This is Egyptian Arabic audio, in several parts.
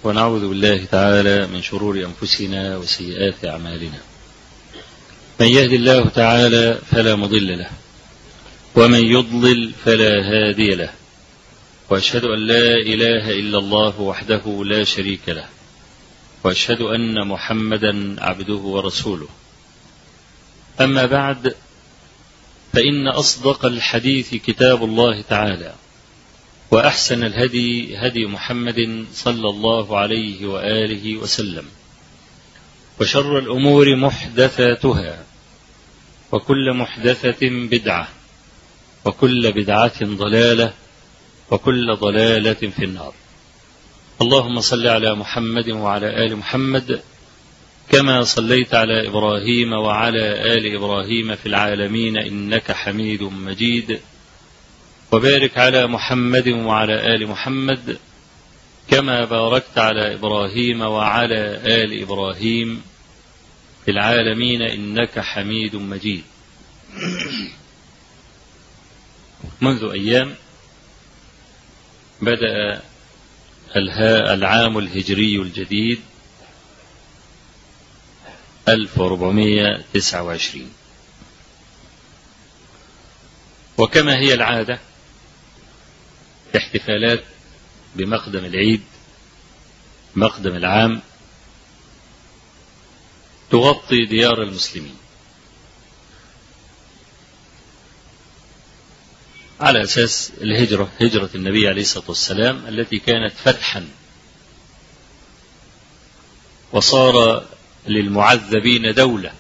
ونعوذ بالله تعالى من شرور أنفسنا وسيئات أعمالنا من يهد الله تعالى فلا مضل له ومن يضلل فلا هادي له واشهد ان لا اله الا الله وحده لا شريك له واشهد ان محمدا عبده ورسوله اما بعد فان اصدق الحديث كتاب الله تعالى واحسن الهدي هدي محمد صلى الله عليه واله وسلم وشر الامور محدثاتها وكل محدثه بدعه وكل بدعه ضلاله وكل ضلاله في النار اللهم صل على محمد وعلى ال محمد كما صليت على ابراهيم وعلى ال ابراهيم في العالمين انك حميد مجيد وبارك على محمد وعلى ال محمد كما باركت على ابراهيم وعلى ال ابراهيم في العالمين انك حميد مجيد منذ ايام بدا العام الهجري الجديد 1429 وكما هي العادة في احتفالات بمقدم العيد مقدم العام تغطي ديار المسلمين على أساس الهجرة هجرة النبي عليه الصلاة والسلام التي كانت فتحا وصار للمعذبين دولة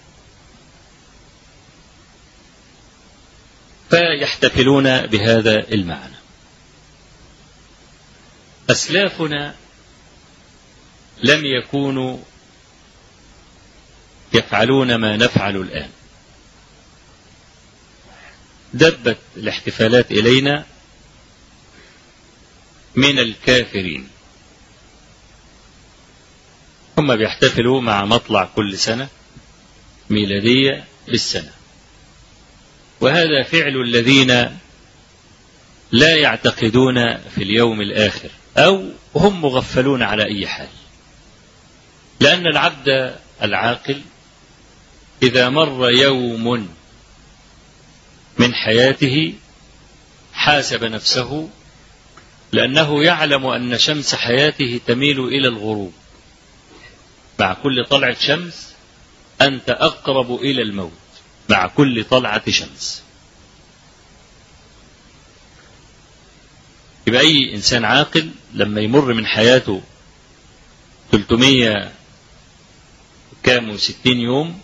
فيحتفلون بهذا المعنى أسلافنا لم يكونوا يفعلون ما نفعل الآن دبت الاحتفالات إلينا من الكافرين هم بيحتفلوا مع مطلع كل سنة ميلادية بالسنة وهذا فعل الذين لا يعتقدون في اليوم الآخر أو هم مغفلون على أي حال لأن العبد العاقل إذا مر يوم من حياته حاسب نفسه لأنه يعلم أن شمس حياته تميل إلى الغروب مع كل طلعة شمس أنت أقرب إلى الموت مع كل طلعة شمس يبقى أي إنسان عاقل لما يمر من حياته 300 كام وستين يوم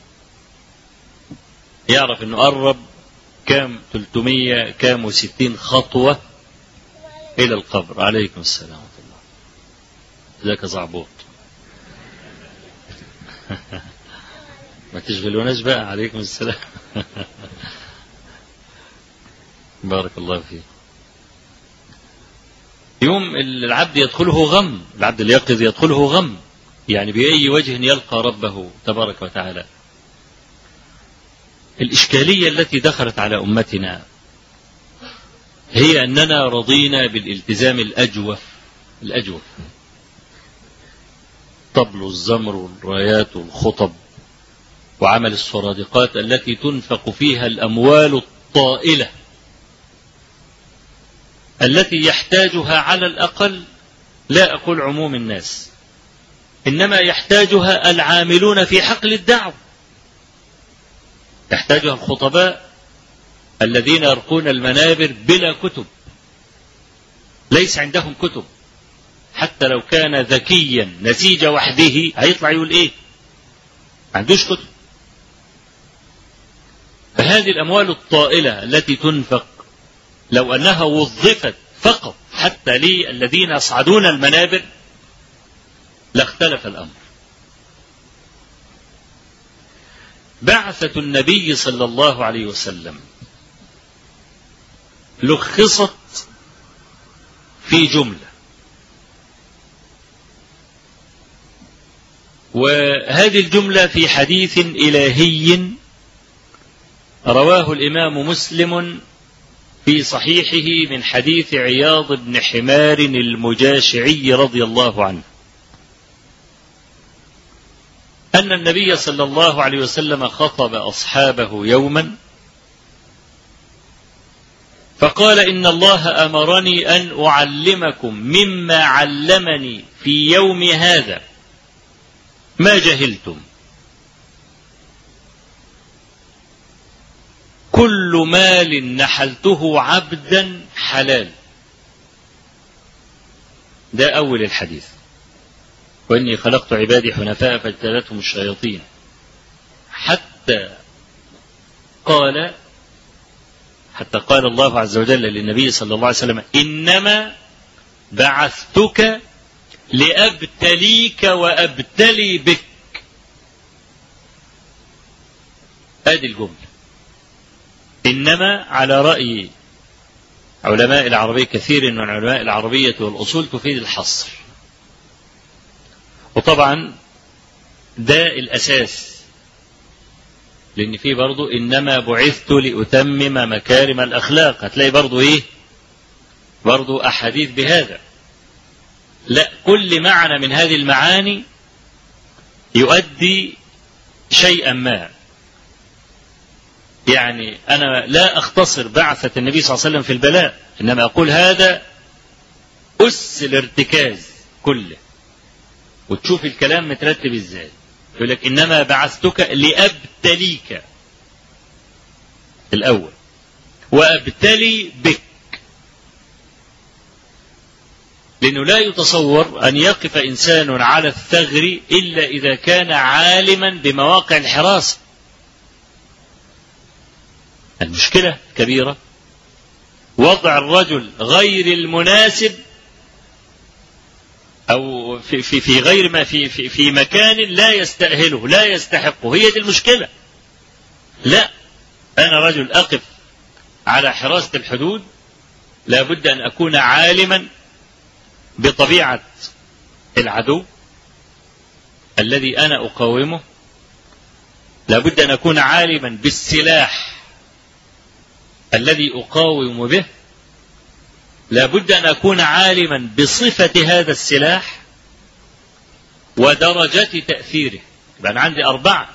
يعرف أنه قرب كام 300 كام وستين خطوة إلى القبر عليكم السلام ورحمة الله ذاك زعبوط ما تشغلوناش بقى عليكم السلام بارك الله فيك يوم العبد يدخله غم العبد اليقظ يدخله غم يعني بأي وجه يلقى ربه تبارك وتعالى الإشكالية التي دخلت على أمتنا هي أننا رضينا بالالتزام الأجوف الأجوف طبل الزمر والرايات والخطب وعمل السرادقات التي تنفق فيها الأموال الطائلة التي يحتاجها على الأقل لا أقول عموم الناس إنما يحتاجها العاملون في حقل الدعوة يحتاجها الخطباء الذين يرقون المنابر بلا كتب ليس عندهم كتب حتى لو كان ذكيا نسيج وحده هيطلع يقول ايه ما عندوش كتب فهذه الاموال الطائله التي تنفق لو انها وظفت فقط حتى للذين يصعدون المنابر لاختلف الامر بعثة النبي صلى الله عليه وسلم لخصت في جملة وهذه الجملة في حديث إلهي رواه الإمام مسلم في صحيحه من حديث عياض بن حمار المجاشعي رضي الله عنه أن النبي صلى الله عليه وسلم خطب أصحابه يوما فقال إن الله أمرني أن أعلمكم مما علمني في يوم هذا ما جهلتم كل مال نحلته عبدا حلال ده أول الحديث وإني خلقت عبادي حنفاء فاجتلتهم الشياطين حتى قال حتى قال الله عز وجل للنبي صلى الله عليه وسلم إنما بعثتك لأبتليك وأبتلي بك هذه الجملة إنما على رأي علماء العربية كثير من علماء العربية والأصول تفيد الحصر وطبعا ده الأساس لأن في برضو إنما بعثت لأتمم مكارم الأخلاق هتلاقي برضو إيه برضو أحاديث بهذا لا كل معنى من هذه المعاني يؤدي شيئا ما يعني أنا لا أختصر بعثة النبي صلى الله عليه وسلم في البلاء إنما أقول هذا أس الارتكاز كله وتشوف الكلام مترتب ازاي يقول لك إنما بعثتك لأبتليك الأول وأبتلي بك لأنه لا يتصور أن يقف إنسان على الثغر إلا إذا كان عالما بمواقع الحراسة المشكلة كبيرة وضع الرجل غير المناسب أو في, في, في غير ما في, في, في مكان لا يستأهله لا يستحقه هي دي المشكلة لا أنا رجل أقف على حراسة الحدود لابد أن أكون عالما بطبيعة العدو الذي أنا أقاومه لابد أن أكون عالما بالسلاح الذي أقاوم به لابد أن أكون عالما بصفة هذا السلاح ودرجة تأثيره يبقى أنا عندي أربعة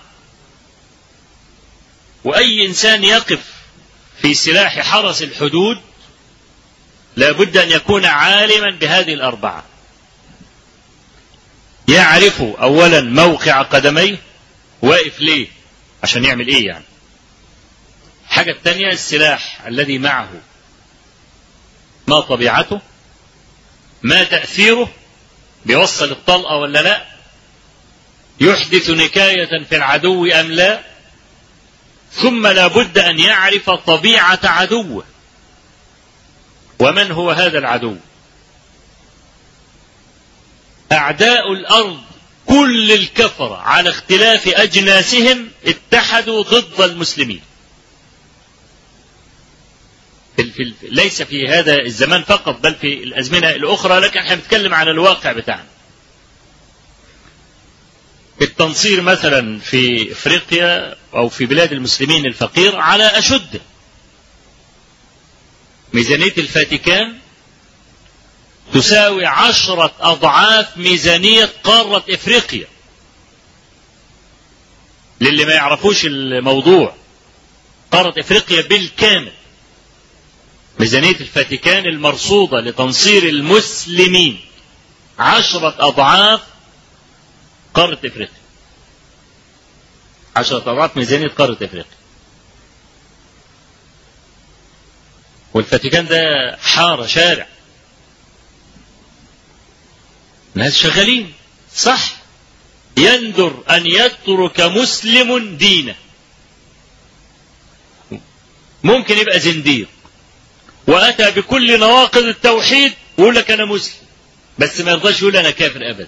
وأي إنسان يقف في سلاح حرس الحدود لابد أن يكون عالما بهذه الأربعة يعرف أولا موقع قدميه واقف ليه عشان يعمل إيه يعني الحاجة الثانية السلاح الذي معه ما طبيعته ما تأثيره بيوصل الطلقة ولا لا يحدث نكاية في العدو أم لا ثم لا بد أن يعرف طبيعة عدوه ومن هو هذا العدو أعداء الأرض كل الكفرة على اختلاف أجناسهم اتحدوا ضد المسلمين في في ليس في هذا الزمان فقط بل في الازمنه الاخرى لكن احنا بنتكلم على الواقع بتاعنا. التنصير مثلا في افريقيا او في بلاد المسلمين الفقير على اشده. ميزانيه الفاتيكان تساوي عشرة أضعاف ميزانية قارة إفريقيا للي ما يعرفوش الموضوع قارة إفريقيا بالكامل ميزانية الفاتيكان المرصودة لتنصير المسلمين عشرة أضعاف قارة إفريقيا عشرة أضعاف ميزانية قارة إفريقيا والفاتيكان ده حارة شارع ناس شغالين صح يندر أن يترك مسلم دينه ممكن يبقى زنديق واتى بكل نواقض التوحيد ويقول لك انا مسلم بس ما يرضاش يقول انا كافر ابدا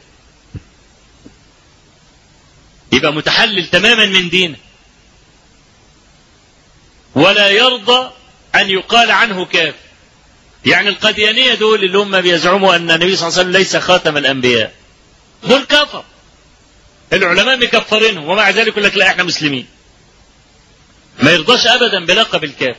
يبقى متحلل تماما من دينه ولا يرضى ان يقال عنه كافر يعني القديانيه دول اللي هم بيزعموا ان النبي صلى الله عليه وسلم ليس خاتم الانبياء دول كفر العلماء مكفرينهم ومع ذلك يقول لك لا احنا مسلمين ما يرضاش ابدا بلقب الكافر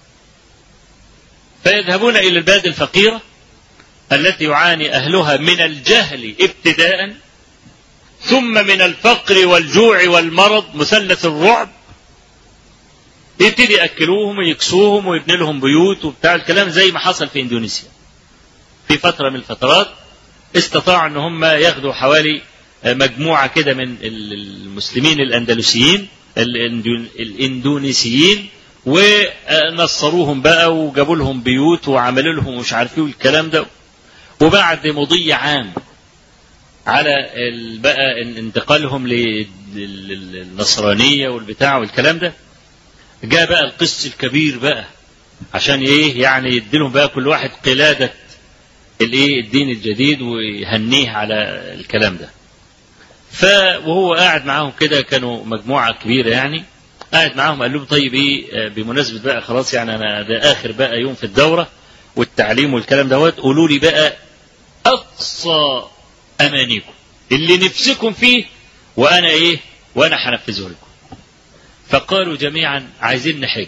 فيذهبون إلى البلاد الفقيرة التي يعاني أهلها من الجهل ابتداء ثم من الفقر والجوع والمرض مثلث الرعب يبتدي ياكلوهم ويكسوهم ويبني لهم بيوت وبتاع الكلام زي ما حصل في اندونيسيا في فتره من الفترات استطاعوا ان هم ياخدوا حوالي مجموعه كده من المسلمين الاندلسيين الاندونيسيين ونصروهم بقى وجابوا لهم بيوت وعملوا لهم مش عارف ايه والكلام ده وبعد مضي عام على بقى انتقالهم للنصرانيه والبتاع والكلام ده جاء بقى القس الكبير بقى عشان ايه يعني يديلهم بقى كل واحد قلاده الايه الدين الجديد ويهنيه على الكلام ده ف وهو قاعد معاهم كده كانوا مجموعه كبيره يعني قاعد معاهم قال لهم طيب ايه بمناسبه بقى خلاص يعني انا ده اخر بقى يوم في الدوره والتعليم والكلام دوت قولوا لي بقى اقصى امانيكم اللي نفسكم فيه وانا ايه وانا هنفذه لكم فقالوا جميعا عايزين نحج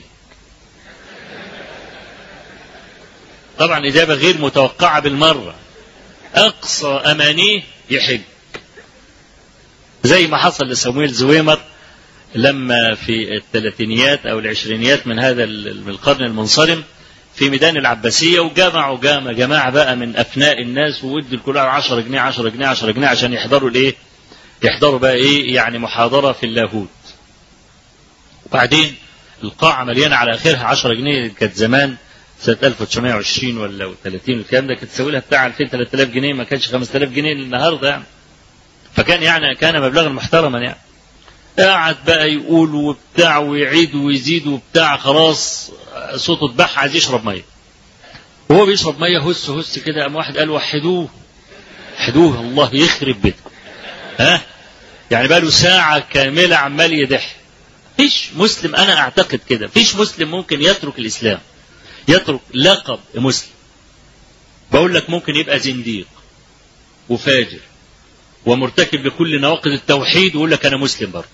طبعا إجابة غير متوقعة بالمرة أقصى أمانيه يحج زي ما حصل لسمويل زويمر لما في الثلاثينيات أو العشرينيات من هذا القرن المنصرم في ميدان العباسية وجمعوا جامع جماعة بقى من أفناء الناس وودوا الكل 10 جنيه 10 جنيه 10 جنيه عشان يحضروا الإيه؟ يحضروا بقى إيه؟ يعني محاضرة في اللاهوت. وبعدين القاعة مليانة على آخرها 10 جنيه كانت زمان سنة 1920 ولا 30 الكلام ده كانت تسوي لها بتاع 2000 3000 جنيه ما كانش 5000 جنيه النهارده يعني. فكان يعني كان مبلغا محترما يعني. قاعد بقى يقول وبتاع ويعيد ويزيد وبتاع خلاص صوته اتبح عايز يشرب ميه. وهو بيشرب ميه هس هس كده قام واحد قال وحدوه وحدوه الله يخرب بيتكم. ها؟ يعني بقى له ساعة كاملة عمال يدح. فيش مسلم أنا أعتقد كده، فيش مسلم ممكن يترك الإسلام. يترك لقب مسلم بقول لك ممكن يبقى زنديق وفاجر ومرتكب لكل نواقض التوحيد ويقول لك انا مسلم برضه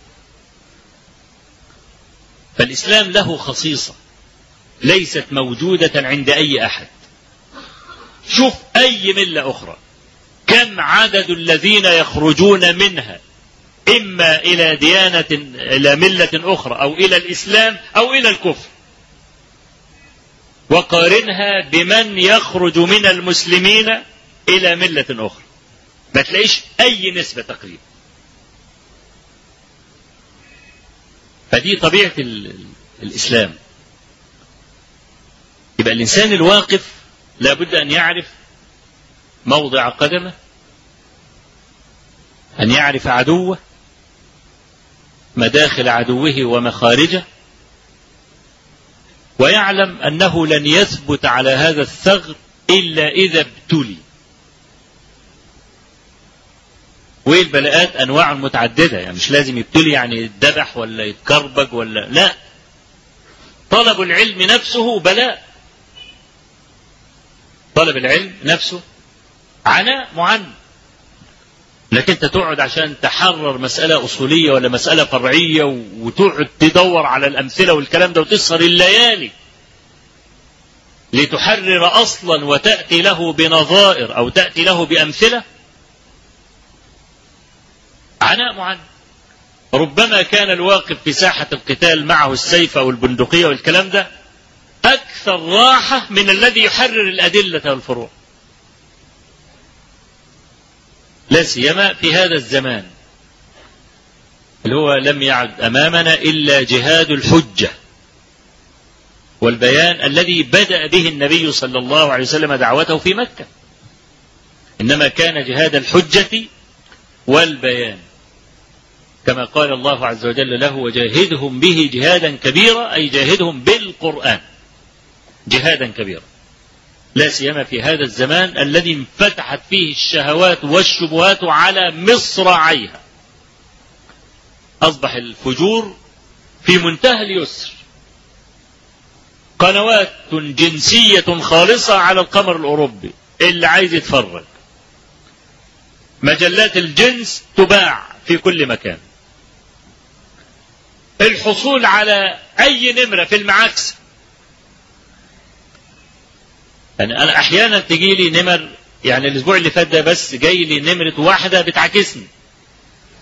فالاسلام له خصيصه ليست موجوده عند اي احد شوف اي مله اخرى كم عدد الذين يخرجون منها اما الى ديانه الى مله اخرى او الى الاسلام او الى الكفر وقارنها بمن يخرج من المسلمين إلى ملة أخرى ما تلاقيش أي نسبة تقريبا فدي طبيعة الإسلام يبقى الإنسان الواقف لابد أن يعرف موضع قدمه أن يعرف عدوه مداخل عدوه ومخارجه ويعلم أنه لن يثبت على هذا الثغر إلا إذا ابتلي والبلاءات أنواع متعددة يعني مش لازم يبتلي يعني يتذبح ولا يتكربج ولا لا طلب العلم نفسه بلاء طلب العلم نفسه عناء معنى لكن انت تقعد عشان تحرر مسألة أصولية ولا مسألة فرعية وتقعد تدور على الأمثلة والكلام ده وتسهر الليالي لتحرر أصلا وتأتي له بنظائر أو تأتي له بأمثلة عناء معن ربما كان الواقف في ساحة القتال معه السيف أو البندقية والكلام ده أكثر راحة من الذي يحرر الأدلة والفروع لا سيما في هذا الزمان اللي هو لم يعد امامنا الا جهاد الحجه والبيان الذي بدا به النبي صلى الله عليه وسلم دعوته في مكه انما كان جهاد الحجه والبيان كما قال الله عز وجل له وجاهدهم به جهادا كبيرا اي جاهدهم بالقران جهادا كبيرا لا سيما في هذا الزمان الذي انفتحت فيه الشهوات والشبهات على مصراعيها أصبح الفجور في منتهى اليسر قنوات جنسية خالصة على القمر الأوروبي اللي عايز يتفرج مجلات الجنس تباع في كل مكان الحصول على أي نمرة في المعاكس يعني انا احيانا تجي لي نمر يعني الاسبوع اللي فات ده بس جاي لي نمره واحده بتعاكسني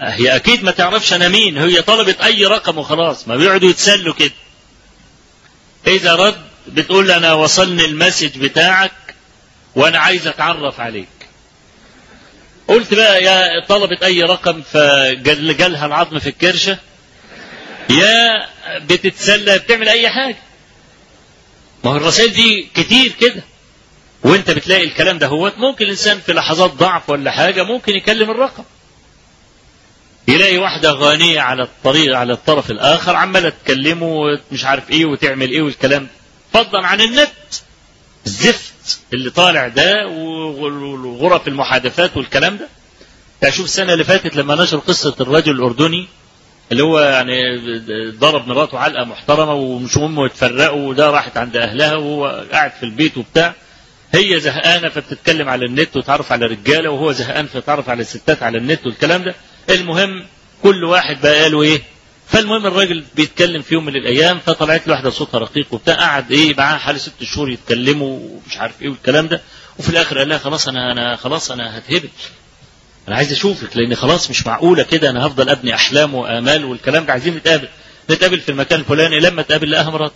هي اكيد ما تعرفش انا مين هي طلبت اي رقم وخلاص ما بيقعدوا يتسلوا كده اذا رد بتقول انا وصلني المسج بتاعك وانا عايز اتعرف عليك قلت بقى يا طلبت اي رقم فجالها العظم في الكرشه يا بتتسلى بتعمل اي حاجه ما هو الرسائل دي كتير كده وانت بتلاقي الكلام ده هو ممكن الانسان في لحظات ضعف ولا حاجه ممكن يكلم الرقم يلاقي واحده غانيه على الطريق على الطرف الاخر عماله تكلمه مش عارف ايه وتعمل ايه والكلام فضلا عن النت الزفت اللي طالع ده وغرف المحادثات والكلام ده اشوف السنه اللي فاتت لما نشر قصه الرجل الاردني اللي هو يعني ضرب مراته علقه محترمه ومش هم يتفرقوا وده راحت عند اهلها وهو قاعد في البيت وبتاع هي زهقانه فبتتكلم على النت وتعرف على رجاله وهو زهقان فيتعرف على الستات على النت والكلام ده المهم كل واحد بقى قاله ايه فالمهم الراجل بيتكلم في يوم من الايام فطلعت له واحده صوتها رقيق وبتاع قعد ايه معاها حوالي ست شهور يتكلموا ومش عارف ايه والكلام ده وفي الاخر قال لها خلاص انا انا خلاص انا هتهبل انا عايز اشوفك لان خلاص مش معقوله كده انا هفضل ابني احلام وامال والكلام ده عايزين نتقابل نتقابل في المكان الفلاني لما تقابل لقاها مراته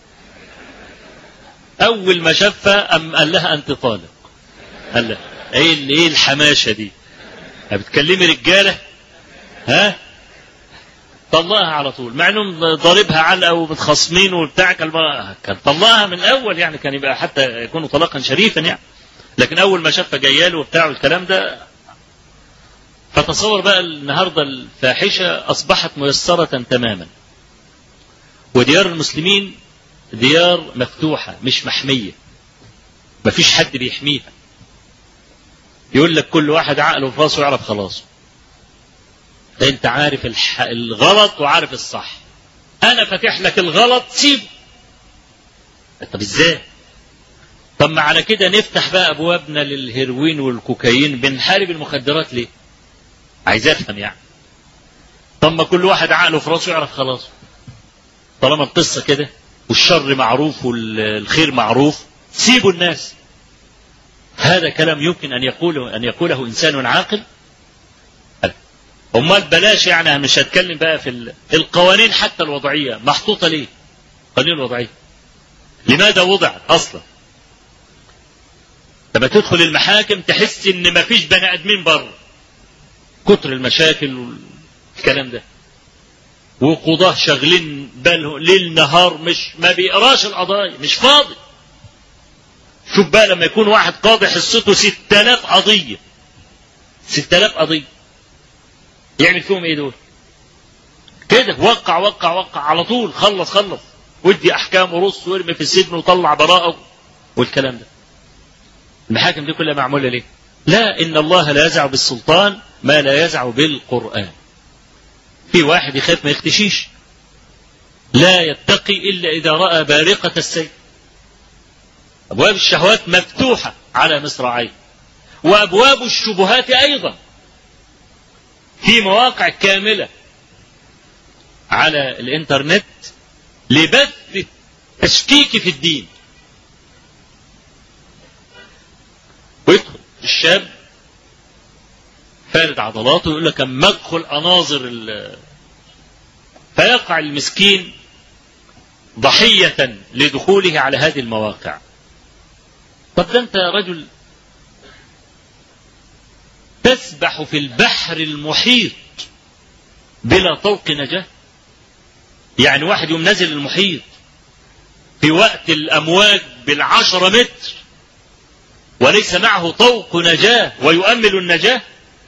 اول ما شافها ام قال لها انت طالق قال لها ايه ايه الحماشه دي بتكلمي رجاله ها طلقها على طول مع انه ضاربها علقه ومتخاصمين وبتاع كان طلقها من الاول يعني كان يبقى حتى يكون طلاقا شريفا يعني لكن اول ما شافها جايه له وبتاع والكلام ده فتصور بقى النهارده الفاحشه اصبحت ميسره تماما وديار المسلمين ديار مفتوحه مش محميه مفيش حد بيحميها يقول لك كل واحد عقله في راسه يعرف خلاصه ده انت عارف الح... الغلط وعارف الصح انا فاتح لك الغلط سيبه طب ازاي طب ما على كده نفتح بقى ابوابنا للهيروين والكوكايين بنحارب المخدرات ليه عايز افهم يعني طب ما كل واحد عقله في راسه يعرف خلاص طالما القصه كده والشر معروف والخير معروف سيبوا الناس هذا كلام يمكن ان يقوله ان يقوله انسان عاقل امال بلاش يعني مش هتكلم بقى في القوانين حتى الوضعيه محطوطه ليه؟ القوانين الوضعيه لماذا وضعت اصلا؟ لما تدخل المحاكم تحس ان مفيش بني ادمين بره كتر المشاكل والكلام ده وقضاه شغلين باله ليل نهار مش ما بيقراش القضايا مش فاضي شوف بقى لما يكون واحد قاضي حصته 6000 قضيه 6000 قضيه يعمل فيهم ايه دول كده وقع وقع وقع على طول خلص خلص ودي احكام ورص وارمي في السجن وطلع براءه والكلام ده المحاكم دي كلها معموله ليه لا ان الله لا يزع بالسلطان ما لا يزع بالقران في واحد يخاف ما يختشيش لا يتقي الا اذا راى بارقه السيف ابواب الشهوات مفتوحه على مصراعيه وابواب الشبهات ايضا في مواقع كاملة على الانترنت لبث التشكيك في الدين ويدخل الشاب فارد عضلاته ويقول لك اما ادخل اناظر فيقع المسكين ضحية لدخوله على هذه المواقع طب ده انت رجل تسبح في البحر المحيط بلا طوق نجاة يعني واحد يوم نازل المحيط في وقت الأمواج بالعشرة متر وليس معه طوق نجاة ويؤمل النجاة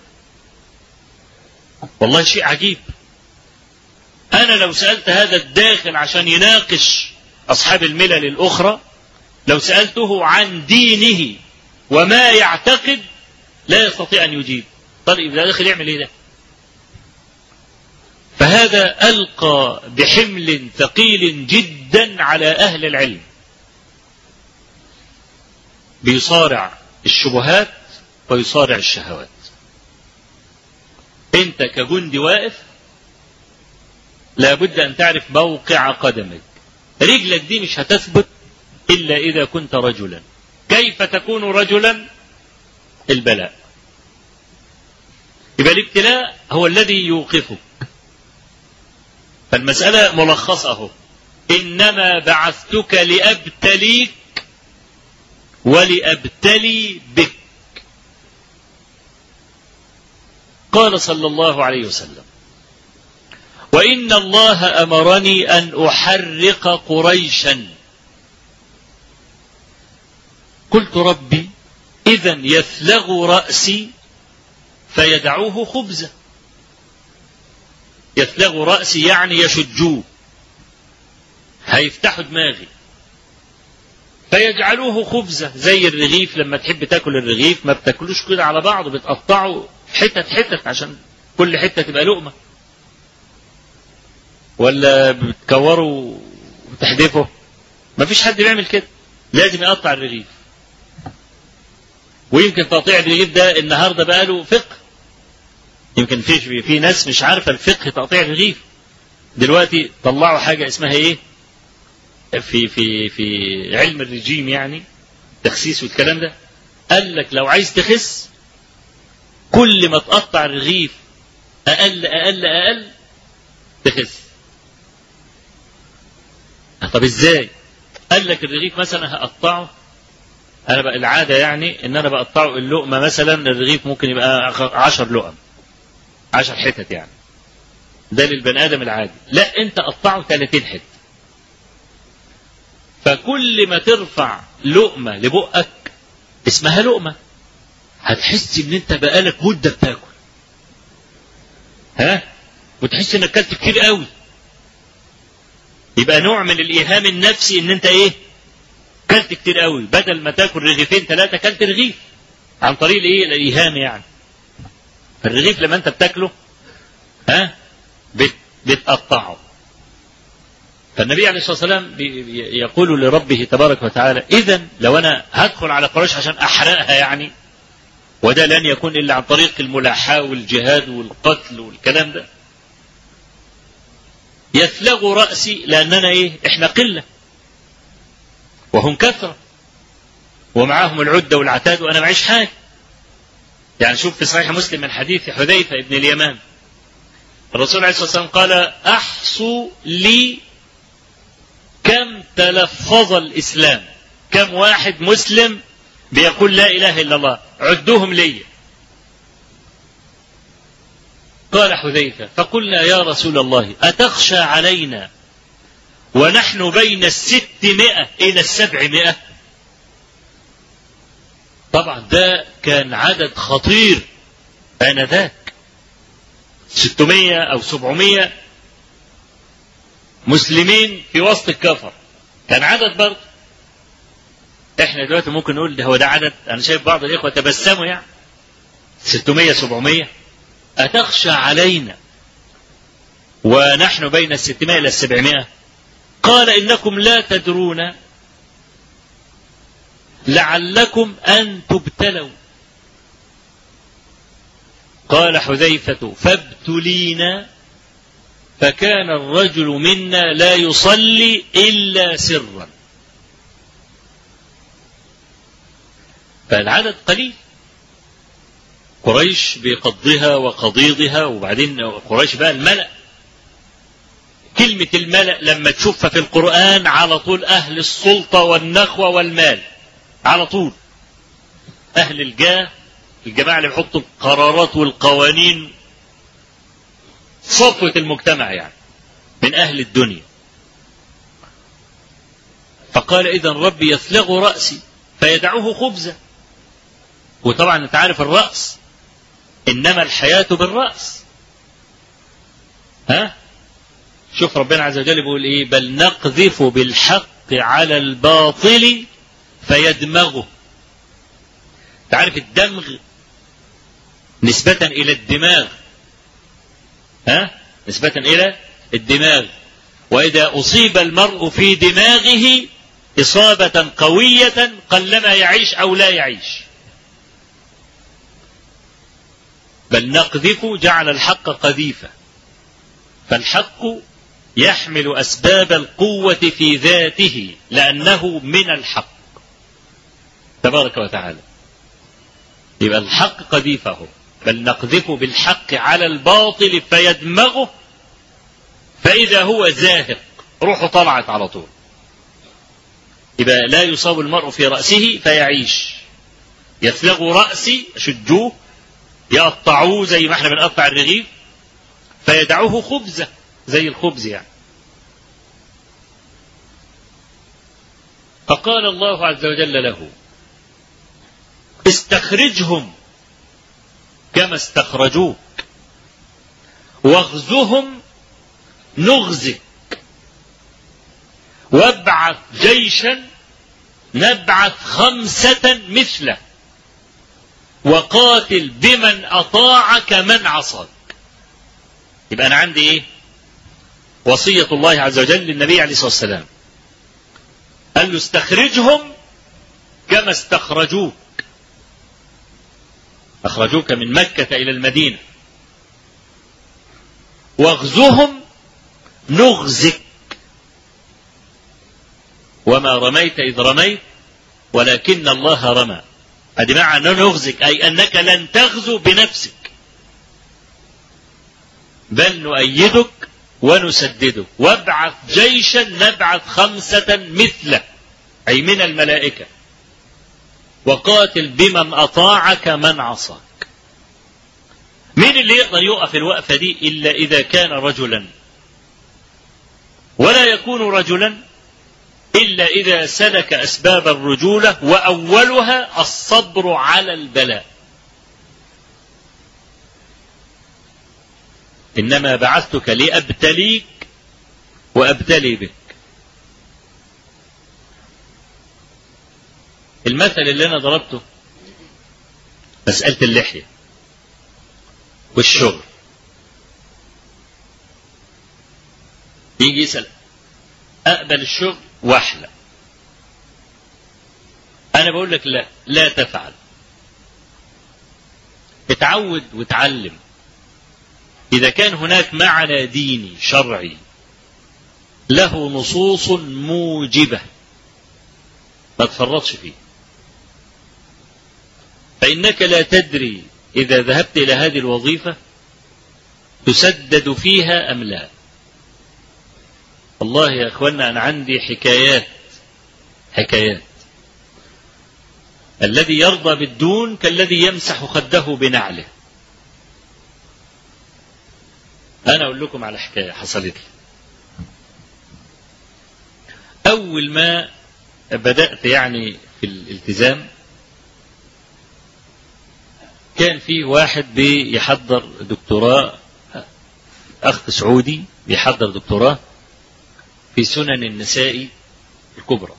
والله شيء عجيب أنا لو سألت هذا الداخل عشان يناقش أصحاب الملل الأخرى لو سألته عن دينه وما يعتقد لا يستطيع أن يجيب طيب إذا داخل يعمل إيه ده فهذا ألقى بحمل ثقيل جدا على أهل العلم بيصارع الشبهات ويصارع الشهوات انت كجندي واقف لابد ان تعرف موقع قدمك رجلك دي مش هتثبت الا اذا كنت رجلا كيف تكون رجلا البلاء يبقى فالابتلاء هو الذي يوقفك فالمسألة ملخصة أهو إنما بعثتك لأبتليك ولأبتلي بك قال صلى الله عليه وسلم وإن الله أمرني أن أحرق قريشا قلت ربي إذا يثلغ رأسي فيدعوه خبزا يثلغ رأسي يعني يشجوه هيفتحوا دماغي فيجعلوه خبزة زي الرغيف لما تحب تاكل الرغيف ما بتاكلوش كده على بعضه بتقطعه حتت حتت عشان كل حتة تبقى لقمة ولا بتكوره وتحدفه ما فيش حد بيعمل كده لازم يقطع الرغيف ويمكن تقطيع الرغيف ده النهارده بقى له فقه يمكن في في ناس مش عارفه الفقه تقطيع الرغيف دلوقتي طلعوا حاجه اسمها ايه في في في علم الرجيم يعني تخسيس والكلام ده قال لك لو عايز تخس كل ما تقطع الرغيف اقل اقل اقل تخس طب ازاي قال لك الرغيف مثلا هقطعه انا بقى العاده يعني ان انا بقطعه اللقمه مثلا الرغيف ممكن يبقى عشر لقم عشر حتت يعني ده للبني ادم العادي لا انت قطعه 30 حته فكل ما ترفع لقمه لبقك اسمها لقمه هتحس ان انت بقالك مده بتاكل ها وتحس انك اكلت كتير قوي يبقى نوع من الايهام النفسي ان انت ايه كلت كتير قوي بدل ما تاكل رغيفين ثلاثه كلت رغيف عن طريق الايه الايهام يعني الرغيف لما انت بتاكله ها بت بتقطعه فالنبي عليه الصلاه والسلام يقول لربه تبارك وتعالى اذا لو انا هدخل على قريش عشان احرقها يعني وده لن يكون الا عن طريق الملاحاه والجهاد والقتل والكلام ده يثلغ راسي لاننا ايه احنا قله وهم كثره ومعاهم العده والعتاد وانا معيش حاجه يعني شوف في صحيح مسلم من حديث حذيفه ابن اليمان الرسول عليه الصلاه والسلام قال احصوا لي كم تلفظ الاسلام كم واحد مسلم بيقول لا اله الا الله عدوهم لي قال حذيفه فقلنا يا رسول الله اتخشى علينا ونحن بين الستمائة إلى السبعمائة طبعا ده كان عدد خطير آنذاك ستمائة أو سبعمائة مسلمين في وسط الكفر كان عدد برضه احنا دلوقتي ممكن نقول ده هو ده عدد انا شايف بعض الاخوه تبسموا يعني 600 700 اتخشى علينا ونحن بين ال 600 الى ال 700 قال انكم لا تدرون لعلكم ان تبتلوا قال حذيفه فابتلينا فكان الرجل منا لا يصلي الا سرا فالعدد قليل قريش بقضها وقضيضها وبعدين قريش بقى الملأ كلمة الملأ لما تشوفها في القرآن على طول أهل السلطة والنخوة والمال على طول أهل الجاه الجماعة اللي بيحطوا القرارات والقوانين صفوة المجتمع يعني من أهل الدنيا فقال إذا ربي يثلغ رأسي فيدعوه خبزا وطبعا أنت عارف الرأس إنما الحياة بالرأس ها شوف ربنا عز وجل بيقول ايه بل نقذف بالحق على الباطل فيدمغه تعرف الدمغ نسبة إلى الدماغ ها نسبة إلى الدماغ وإذا أصيب المرء في دماغه إصابة قوية قلما يعيش أو لا يعيش بل نقذف جعل الحق قذيفة فالحق يحمل أسباب القوة في ذاته لأنه من الحق تبارك وتعالى يبقى الحق قذيفه بل نقذف بالحق على الباطل فيدمغه فإذا هو زاهق روحه طلعت على طول يبقى لا يصاب المرء في رأسه فيعيش يفلغوا رأسي شجوه يقطعوه زي ما احنا بنقطع الرغيف فيدعوه خبزة زي الخبز يعني فقال الله عز وجل له استخرجهم كما استخرجوك واغزهم نغزك وابعث جيشا نبعث خمسة مثله وقاتل بمن أطاعك من عصاك يبقى أنا عندي إيه وصية الله عز وجل للنبي عليه الصلاة والسلام قال له استخرجهم كما استخرجوك أخرجوك من مكة إلى المدينة واغزهم نغزك وما رميت إذ رميت ولكن الله رمى هذه معنى نغزك أي أنك لن تغزو بنفسك بل نؤيدك ونسددك وابعث جيشا نبعث خمسة مثله أي من الملائكة وقاتل بمن أطاعك من عصاك مين اللي يقدر يقف الوقفة دي إلا إذا كان رجلا ولا يكون رجلا إلا إذا سلك أسباب الرجولة وأولها الصبر على البلاء إنما بعثتك لأبتليك وأبتلي بك المثل اللي أنا ضربته مسألة اللحية والشغل يجي يسأل أقبل الشغل واحلى أنا بقول لك لا لا تفعل اتعود وتعلم إذا كان هناك معنى ديني شرعي له نصوص موجبة ما تفرطش فيه فإنك لا تدري إذا ذهبت إلى هذه الوظيفة تسدد فيها أم لا والله يا أخوانا أنا عندي حكايات حكايات الذي يرضى بالدون كالذي يمسح خده بنعله أنا أقول لكم على حكاية حصلت لي أول ما بدأت يعني في الالتزام كان في واحد بيحضر دكتوراه أخ سعودي بيحضر دكتوراه في سنن النساء الكبرى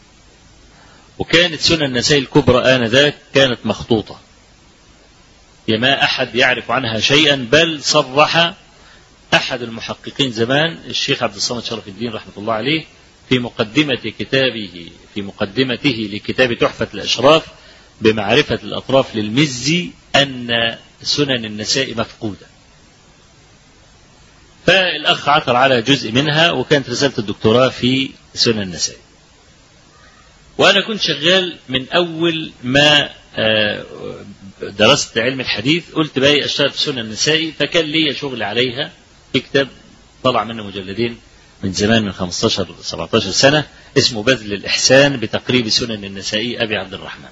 وكانت سنن النساء الكبرى آنذاك كانت مخطوطة ما أحد يعرف عنها شيئا بل صرح أحد المحققين زمان الشيخ عبد الصمد شرف الدين رحمة الله عليه في مقدمة كتابه في مقدمته لكتاب تحفة الأشراف بمعرفة الأطراف للمزي أن سنن النساء مفقودة فالأخ عثر على جزء منها وكانت رسالة الدكتوراه في سنن النساء وأنا كنت شغال من أول ما درست علم الحديث قلت بقى أشتغل في سنن النساء فكان لي شغل عليها في كتاب طلع منه مجلدين من زمان من 15 17 سنة اسمه بذل الإحسان بتقريب سنن النسائي أبي عبد الرحمن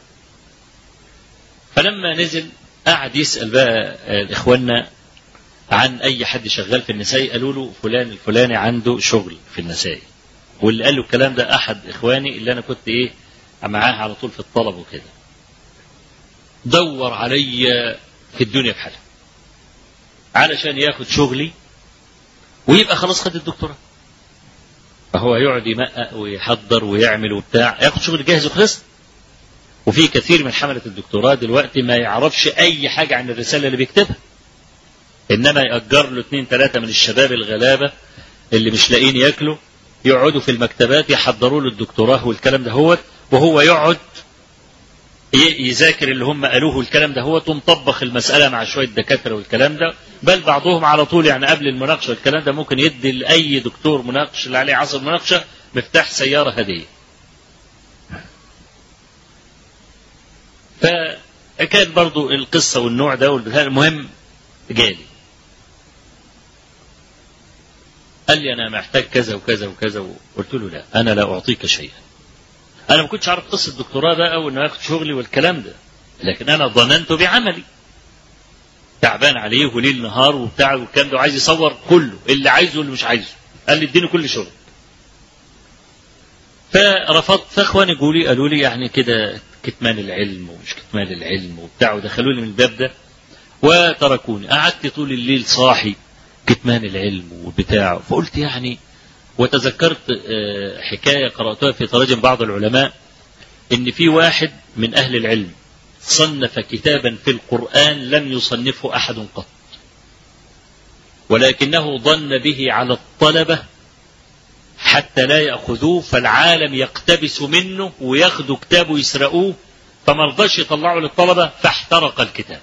فلما نزل قعد يسأل بقى إخواننا عن أي حد شغال في النسائي قالوا له فلان الفلاني عنده شغل في النسائي واللي قال له الكلام ده أحد إخواني اللي أنا كنت إيه معاه على طول في الطلب وكده دور علي في الدنيا بحالها علشان ياخد شغلي ويبقى خلاص خد الدكتوراه فهو يقعد يمقق ويحضر ويعمل وبتاع ياخد شغل جاهز وخلص وفي كثير من حملة الدكتوراه دلوقتي ما يعرفش أي حاجة عن الرسالة اللي بيكتبها إنما يأجر له اثنين ثلاثة من الشباب الغلابة اللي مش لاقيين ياكلوا يقعدوا في المكتبات يحضروا له الدكتوراه والكلام ده هو وهو يقعد يذاكر اللي هم قالوه والكلام ده هو ومطبخ المسألة مع شوية دكاترة والكلام ده بل بعضهم على طول يعني قبل المناقشة والكلام ده ممكن يدي لأي دكتور مناقش اللي عليه عصر مناقشة مفتاح سيارة هدية كان برضو القصة والنوع ده والبتاع المهم جالي قال لي أنا محتاج كذا وكذا وكذا قلت له لا أنا لا أعطيك شيئا أنا ما كنتش عارف قصة الدكتوراه بقى وإنه ياخد شغلي والكلام ده لكن أنا ظننت بعملي تعبان عليه وليل نهار وبتاع والكلام ده وعايز يصور كله اللي عايزه واللي مش عايزه قال لي اديني كل شغل فرفضت فاخواني قالوا لي قالوا لي يعني كده كتمان العلم ومش كتمان العلم وبتاع ودخلوني من الباب ده وتركوني قعدت طول الليل صاحي كتمان العلم وبتاع فقلت يعني وتذكرت حكاية قرأتها في تراجم بعض العلماء إن في واحد من أهل العلم صنف كتابا في القرآن لم يصنفه أحد قط ولكنه ظن به على الطلبة حتى لا يأخذوه فالعالم يقتبس منه وياخدوا كتابه يسرقوه فما رضاش يطلعوا للطلبة فاحترق الكتاب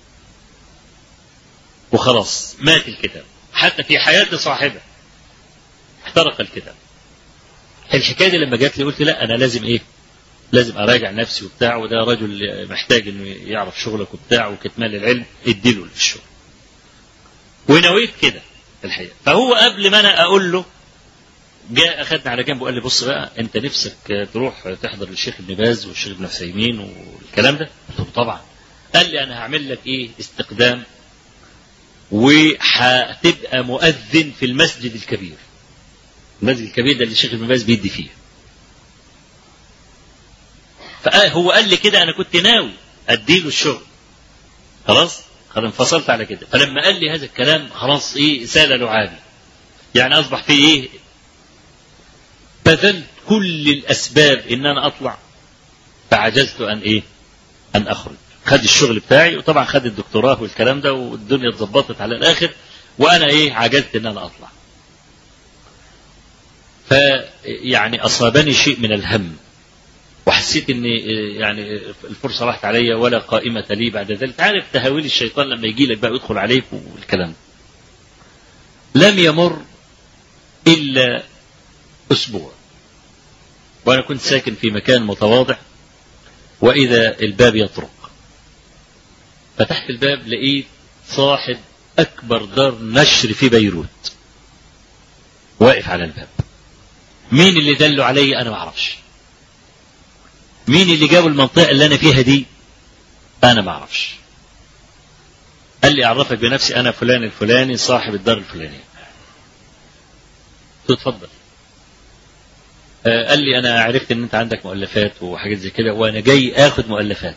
وخلاص مات الكتاب حتى في حياة صاحبه احترق الكتاب الحكاية دي لما جات لي قلت لا أنا لازم إيه لازم أراجع نفسي وبتاع وده رجل محتاج إنه يعرف شغلك وبتاع وكتمان العلم اديله في الشغل ونويت كده الحقيقة فهو قبل ما أنا أقول له جاء أخذنا على جنب وقال لي بص بقى أنت نفسك تروح تحضر للشيخ ابن باز والشيخ ابن عثيمين والكلام ده قلت له طبعا قال لي أنا هعمل لك إيه استقدام وهتبقى مؤذن في المسجد الكبير المسجد الكبير ده اللي الشيخ ابن باز بيدي فيه فهو قال لي كده انا كنت ناوي اديله الشغل خلاص خلاص انفصلت على كده فلما قال لي هذا الكلام خلاص ايه سال لعابي يعني اصبح في ايه بذلت كل الاسباب ان انا اطلع فعجزت ان ايه ان اخرج خد الشغل بتاعي وطبعا خد الدكتوراه والكلام ده والدنيا اتظبطت على الاخر وانا ايه عجزت ان انا اطلع فيعني اصابني شيء من الهم وحسيت ان يعني الفرصه راحت عليا ولا قائمه لي بعد ذلك عارف تهاويل الشيطان لما يجي لك بقى يدخل عليك والكلام لم يمر الا اسبوع وانا كنت ساكن في مكان متواضع واذا الباب يطرق فتحت الباب لقيت صاحب اكبر دار نشر في بيروت واقف على الباب مين اللي دله علي انا ما اعرفش مين اللي جاب المنطقة اللي أنا فيها دي أنا ما أعرفش قال لي أعرفك بنفسي أنا فلان الفلاني صاحب الدار الفلانية تتفضل آه قال لي أنا عرفت إن أنت عندك مؤلفات وحاجات زي كده وأنا جاي آخد مؤلفات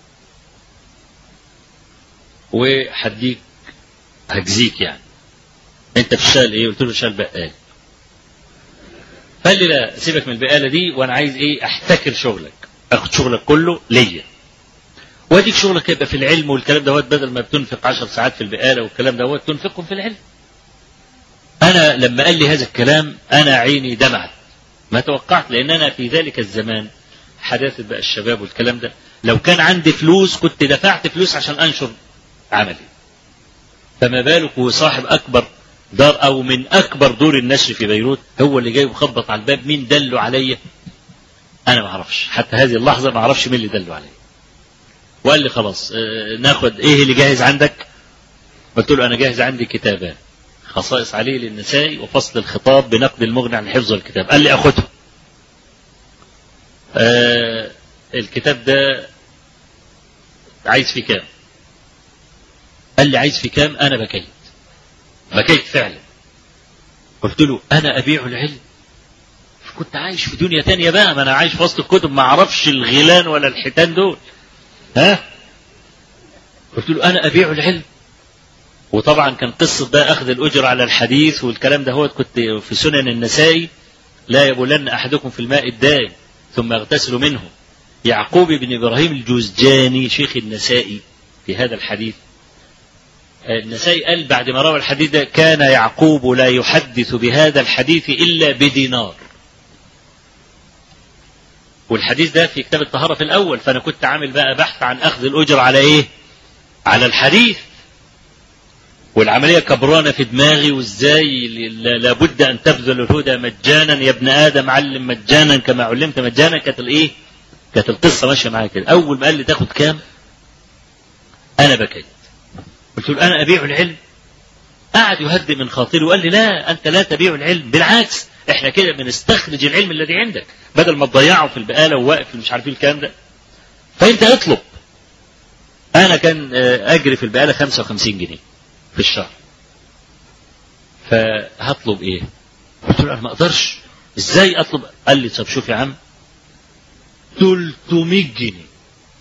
وهديك هجزيك يعني أنت بتشتغل إيه؟ قلت له بشتغل بقال قال لي لا سيبك من البقالة دي وأنا عايز إيه أحتكر شغلك اخد شغلك كله ليا واديك شغلك يبقى في العلم والكلام دوت بدل ما بتنفق عشر ساعات في البقاله والكلام دوت تنفقهم في العلم انا لما قال لي هذا الكلام انا عيني دمعت ما توقعت لان انا في ذلك الزمان حداثة بقى الشباب والكلام ده لو كان عندي فلوس كنت دفعت فلوس عشان انشر عملي فما بالك هو صاحب اكبر دار او من اكبر دور النشر في بيروت هو اللي جاي وخبط على الباب مين دله عليا انا ما اعرفش حتى هذه اللحظه ما اعرفش مين اللي دله عليه وقال لي خلاص اه ناخد ايه اللي جاهز عندك قلت له انا جاهز عندي كتابان خصائص علي للنساء وفصل الخطاب بنقد المغني عن حفظ الكتاب قال لي اخده اه الكتاب ده عايز فيه كام قال لي عايز فيه كام انا بكيت بكيت فعلا قلت له انا ابيع العلم كنت عايش في دنيا تانية بقى ما انا عايش في وسط الكتب ما اعرفش الغيلان ولا الحيتان دول ها قلت له انا ابيع العلم وطبعا كان قصة بقى اخذ الاجر على الحديث والكلام ده هو كنت في سنن النسائي لا يبولن احدكم في الماء الدائم ثم يغتسل منه يعقوب بن ابراهيم الجوزجاني شيخ النسائي في هذا الحديث النسائي قال بعد ما روى الحديث ده كان يعقوب لا يحدث بهذا الحديث الا بدينار والحديث ده في كتاب الطهارة في الأول فأنا كنت عامل بقى بحث عن أخذ الأجر على إيه؟ على الحديث والعملية كبرانة في دماغي وإزاي لابد أن تبذل الهدى مجانا يا ابن آدم علم مجانا كما علمت مجانا كانت الإيه؟ كانت القصة ماشية معايا كده أول ما قال لي تاخد كام؟ أنا بكيت قلت له أنا أبيع العلم قعد يهدئ من خاطري وقال لي لا أنت لا تبيع العلم بالعكس احنا كده بنستخرج العلم الذي عندك بدل ما تضيعه في البقالة وواقف مش عارفين الكلام ده فأنت اطلب أنا كان أجري في البقالة 55 جنيه في الشهر فهطلب إيه؟ قلت له أنا ما أقدرش إزاي أطلب؟ قال لي طب شوف يا عم 300 جنيه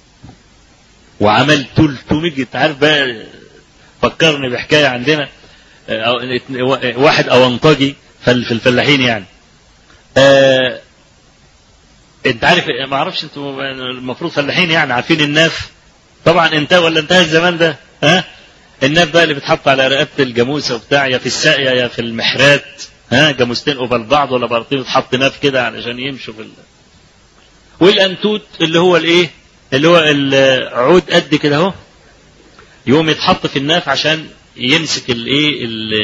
وعمل 300 جنيه انت عارف بقى فكرني بحكايه عندنا واحد اونطجي في الفلاحين يعني آه انت عارف ما اعرفش انتوا المفروض فلاحين يعني عارفين الناف طبعا انتهى ولا انتهى الزمان ده ها الناف بقى اللي بتحط على رقبه الجاموسه وبتاع يا في الساقيه يا في المحرات ها جاموستين قبل بعض ولا بارتين تحط ناف كده علشان يمشوا في ال... والانتوت اللي هو الايه اللي هو العود قد كده اهو يقوم يتحط في الناف عشان يمسك الايه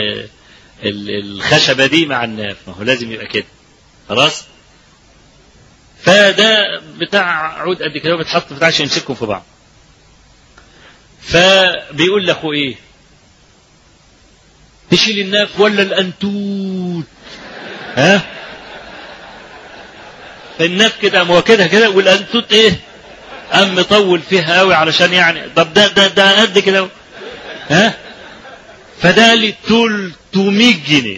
الخشبه دي مع الناف ما هو لازم يبقى كده خلاص فده بتاع عود قد كده بيتحط بتاع عشان يمسكهم في بعض فبيقول لاخوه ايه تشيل الناف ولا الانتوت ها الناف كده قام واخدها كده والانتوت ايه قام مطول فيها قوي علشان يعني طب ده ده ده قد كده ها فده لي 300 جنيه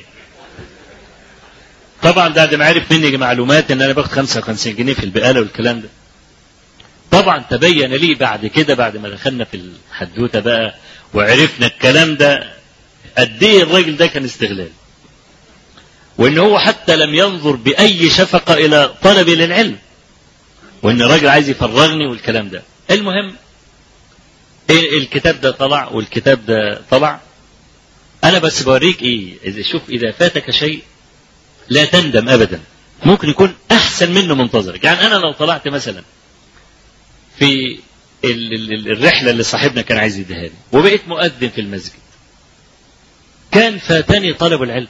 طبعا ده ده عرف مني معلومات ان انا باخد 55 جنيه في البقاله والكلام ده طبعا تبين لي بعد كده بعد ما دخلنا في الحدوته بقى وعرفنا الكلام ده قد ايه الراجل ده كان استغلال وان هو حتى لم ينظر باي شفقه الى طلبي للعلم وان الراجل عايز يفرغني والكلام ده المهم الكتاب ده طلع والكتاب ده طلع انا بس بوريك ايه اذا شوف اذا فاتك شيء لا تندم ابدا ممكن يكون احسن منه منتظرك يعني انا لو طلعت مثلا في الرحله اللي صاحبنا كان عايز يديها لي وبقيت مؤذن في المسجد كان فاتني طلب العلم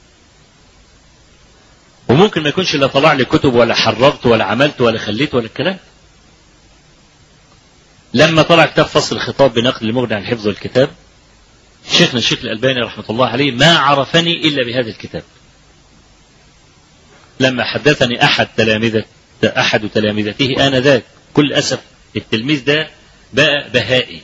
وممكن ما يكونش لا طلع لي كتب ولا حررت ولا عملت ولا خليت ولا الكلام لما طلع كتاب فصل الخطاب بنقل المغني عن الحفظ والكتاب شيخنا الشيخ الألباني رحمة الله عليه ما عرفني إلا بهذا الكتاب لما حدثني أحد تلامذة أحد تلامذته آنذاك كل أسف التلميذ ده بقى بهائي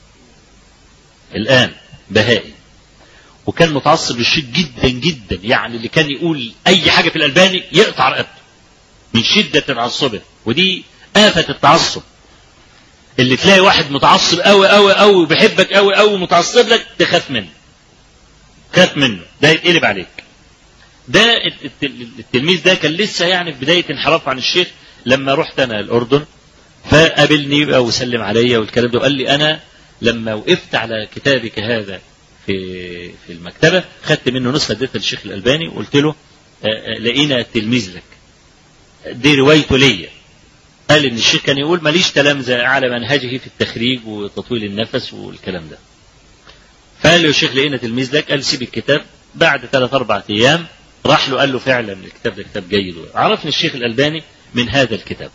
الآن بهائي وكان متعصب للشيء جدا جدا يعني اللي كان يقول أي حاجة في الألباني يقطع رقبته من شدة تعصبه ودي آفة التعصب اللي تلاقي واحد متعصب قوي قوي قوي وبيحبك قوي قوي متعصب لك تخاف منه خاف منه ده يتقلب عليك ده التلميذ ده كان لسه يعني في بداية انحراف عن الشيخ لما رحت أنا الأردن فقابلني بقى وسلم عليا والكلام ده وقال لي أنا لما وقفت على كتابك هذا في في المكتبة خدت منه نسخة اديتها للشيخ الألباني وقلت له لقينا تلميذ لك دي روايته ليا قال ان الشيخ كان يقول ماليش تلامذة على منهجه في التخريج وتطويل النفس والكلام ده فقال له الشيخ لقينا تلميذ لك قال سيب الكتاب بعد ثلاث اربع ايام راح له قال له فعلا الكتاب ده كتاب جيد عرفني الشيخ الالباني من هذا الكتاب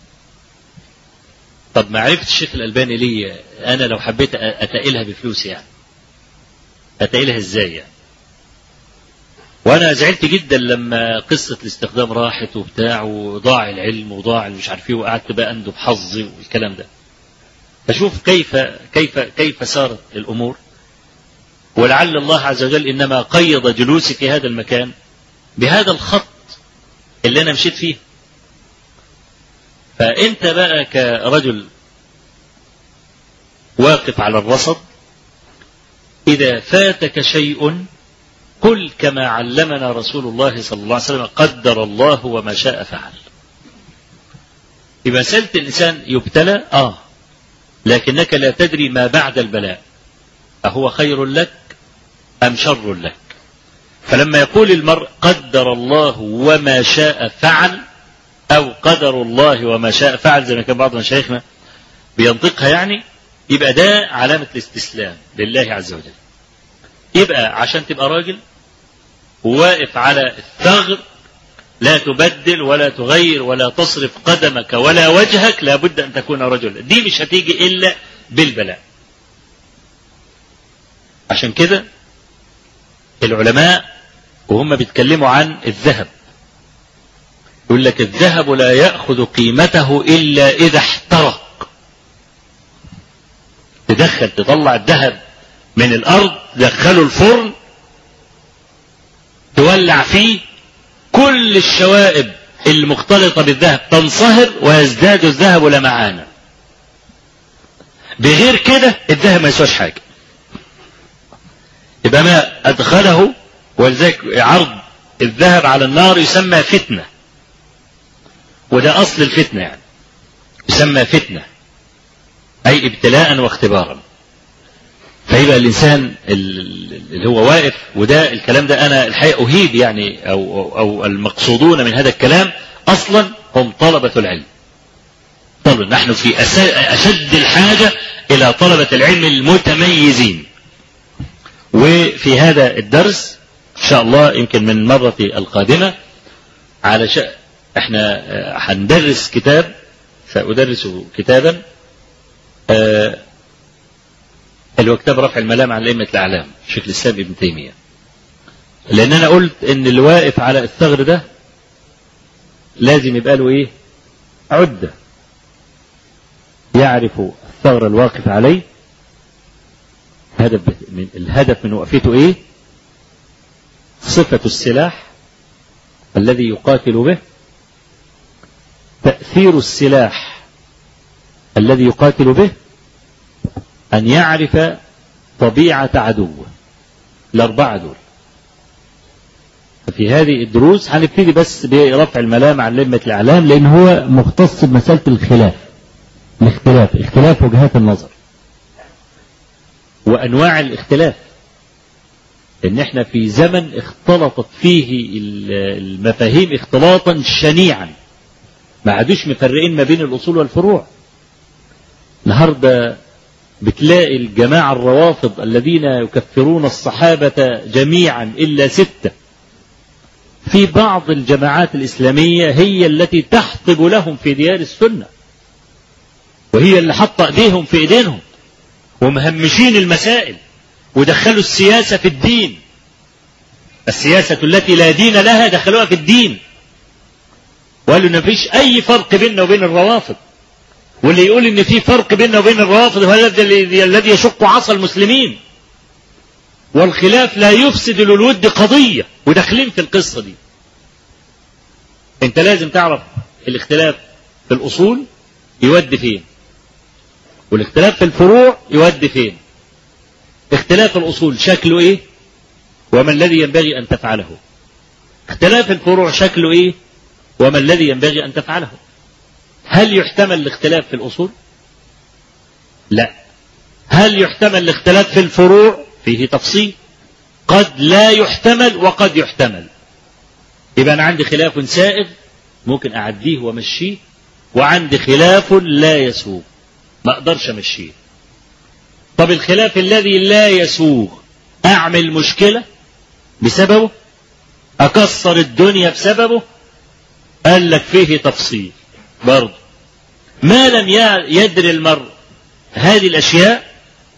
طب معرفة الشيخ الألباني ليه أنا لو حبيت أتقلها بفلوس يعني أتقلها إزاي يعني وانا زعلت جدا لما قصه الاستخدام راحت وبتاع وضاع العلم وضاع مش عارف ايه وقعدت بقى اندب حظي والكلام ده فشوف كيف كيف كيف سارت الامور ولعل الله عز وجل انما قيض جلوسي في هذا المكان بهذا الخط اللي انا مشيت فيه فانت بقى كرجل واقف على الرصد اذا فاتك شيء قل كما علمنا رسول الله صلى الله عليه وسلم قدر الله وما شاء فعل يبقى مسألة الإنسان يبتلى آه لكنك لا تدري ما بعد البلاء أهو خير لك أم شر لك فلما يقول المرء قدر الله وما شاء فعل أو قدر الله وما شاء فعل زي ما كان بعض مشايخنا بينطقها يعني يبقى ده علامة الاستسلام لله عز وجل يبقى عشان تبقى راجل واقف على الثغر لا تبدل ولا تغير ولا تصرف قدمك ولا وجهك لابد أن تكون رجلا دي مش هتيجي إلا بالبلاء عشان كده العلماء وهم بيتكلموا عن الذهب يقول لك الذهب لا يأخذ قيمته إلا إذا احترق تدخل تطلع الذهب من الأرض دخله الفرن تولع فيه كل الشوائب المختلطة بالذهب تنصهر ويزداد الذهب لمعانا بغير كده الذهب ما يسواش حاجة يبقى ما أدخله ولذلك عرض الذهب على النار يسمى فتنة وده أصل الفتنة يعني يسمى فتنة أي ابتلاء واختبارا فيبقى الإنسان اللي هو واقف وده الكلام ده أنا الحقيقة أهيب يعني أو, أو, أو المقصودون من هذا الكلام أصلا هم طلبة العلم طبعا نحن في أشد الحاجة إلى طلبة العلم المتميزين وفي هذا الدرس إن شاء الله يمكن من المرة القادمة على شأ احنا هندرس كتاب سأدرس كتابا آه اللي هو كتاب رفع الملام عن أئمة الأعلام شيخ الإسلام ابن تيمية لأن أنا قلت إن اللي واقف على الثغر ده لازم يبقى له إيه؟ عدة يعرف الثغر الواقف عليه هدف من الهدف من وقفته إيه؟ صفة السلاح الذي يقاتل به تأثير السلاح الذي يقاتل به أن يعرف طبيعة عدوه الأربعة دول في هذه الدروس هنبتدي بس برفع الملام عن لمة الإعلام لأن هو مختص بمسألة الخلاف الاختلاف اختلاف وجهات النظر وأنواع الاختلاف إن احنا في زمن اختلطت فيه المفاهيم اختلاطا شنيعا ما عادوش مفرقين ما بين الأصول والفروع النهارده بتلاقي الجماعة الروافض الذين يكفرون الصحابة جميعا إلا ستة في بعض الجماعات الإسلامية هي التي تحطب لهم في ديار السنة وهي اللي حط ايديهم في ايدينهم ومهمشين المسائل ودخلوا السياسة في الدين السياسة التي لا دين لها دخلوها في الدين وقالوا ان مفيش اي فرق بيننا وبين الروافض واللي يقول ان في فرق بيننا وبين الروافض هو الذي يشق عصا المسلمين والخلاف لا يفسد للود قضية وداخلين في القصة دي انت لازم تعرف الاختلاف في الاصول يودي فين والاختلاف في الفروع يودي فين اختلاف الاصول شكله ايه وما الذي ينبغي ان تفعله اختلاف الفروع شكله ايه وما الذي ينبغي ان تفعله هل يحتمل الاختلاف في الأصول لا هل يحتمل الاختلاف في الفروع فيه تفصيل قد لا يحتمل وقد يحتمل يبقى أنا عندي خلاف سائغ ممكن أعديه وأمشيه وعندي خلاف لا يسوغ ما أقدرش أمشيه طب الخلاف الذي لا يسوغ أعمل مشكلة بسببه أكسر الدنيا بسببه قال لك فيه تفصيل برضه ما لم يدري المرء هذه الأشياء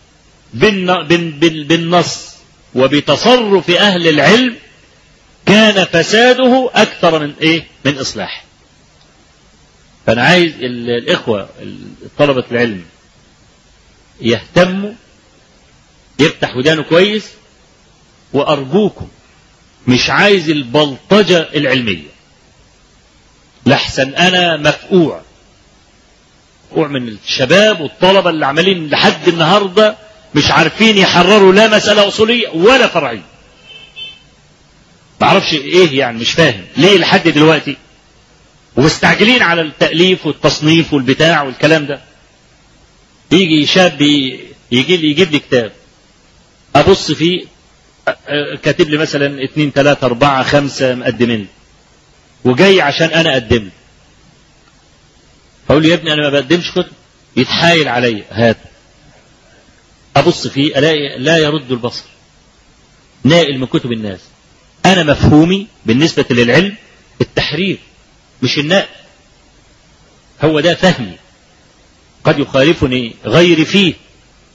بالنص وبتصرف أهل العلم كان فساده أكثر من إيه؟ من إصلاح. فأنا عايز الإخوة طلبة العلم يهتموا يفتح ودانه كويس وأرجوكم مش عايز البلطجة العلمية لحسن أنا مفقوع مفقوع من الشباب والطلبة اللي عمالين لحد النهاردة مش عارفين يحرروا لا مسألة أصولية ولا فرعية معرفش إيه يعني مش فاهم ليه لحد دلوقتي ومستعجلين على التأليف والتصنيف والبتاع والكلام ده يجي شاب يجي لي يجيب لي كتاب أبص فيه كاتب لي مثلا اثنين ثلاثة أربعة خمسة مقدمين وجاي عشان انا اقدم اقول له يا ابني انا ما بقدمش كتب يتحايل عليا هات ابص فيه الاقي لا يرد البصر نائل من كتب الناس انا مفهومي بالنسبه للعلم التحرير مش النقل هو ده فهمي قد يخالفني غيري فيه